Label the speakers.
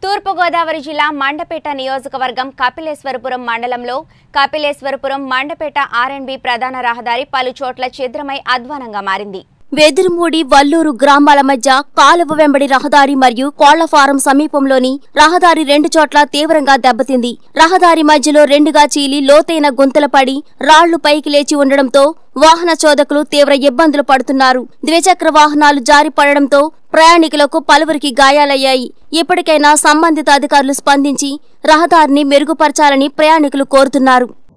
Speaker 1: తూర్పుగోదావరి జిల్లా మండపేట నియోజకవర్గం కపిలేశ్వరపురం మండలంలో కపిలేశ్వరపురం మండపేట ఆర్ఎండ్బి ప్రధాన రహదారి పలు చోట్ల ఛిద్రమై అధ్వానంగా మారింది
Speaker 2: వెదురుమూడి వల్లూరు గ్రామాల మధ్య కాలువ వెంబడి రహదారి మరియు కోళ్ల ఫారం సమీపంలోని రహదారి రెండు చోట్ల తీవ్రంగా దెబ్బతింది రహదారి మధ్యలో రెండుగా చీలి లోతైన గుంతలు పడి రాళ్లు పైకి లేచి ఉండడంతో వాహన చోదకులు తీవ్ర ఇబ్బందులు పడుతున్నారు ద్విచక్ర వాహనాలు జారి పడడంతో ప్రయాణికులకు పలువురికి గాయాలయ్యాయి ఇప్పటికైనా సంబంధిత అధికారులు స్పందించి రహదారిని మెరుగుపరచాలని ప్రయాణికులు కోరుతున్నారు